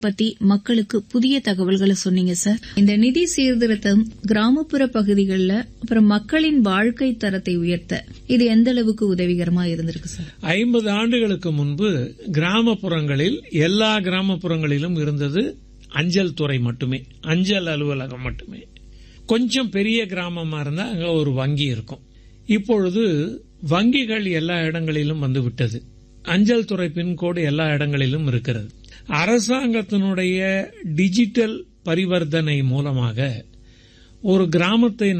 பத்தி மக்களுக்கு புதிய தகவல்களை சொன்னீங்க சார் இந்த நிதி சீர்திருத்தம் கிராமப்புற பகுதிகளில் அப்புறம் மக்களின் வாழ்க்கை தரத்தை உயர்த்த இது எந்த அளவுக்கு உதவிகரமா இருந்திருக்கு சார் ஐம்பது ஆண்டுகளுக்கு முன்பு கிராமப்புறங்களில் எல்லா கிராமப்புறங்களிலும் இருந்தது அஞ்சல் துறை மட்டுமே அஞ்சல் அலுவலகம் மட்டுமே கொஞ்சம் பெரிய கிராமமா இருந்தா அங்க ஒரு வங்கி இருக்கும் இப்பொழுது வங்கிகள் எல்லா இடங்களிலும் வந்து விட்டது அஞ்சல் துறை பின்கோடு எல்லா இடங்களிலும் இருக்கிறது அரசாங்கத்தினுடைய டிஜிட்டல் பரிவர்த்தனை மூலமாக ஒரு கிராமத்தை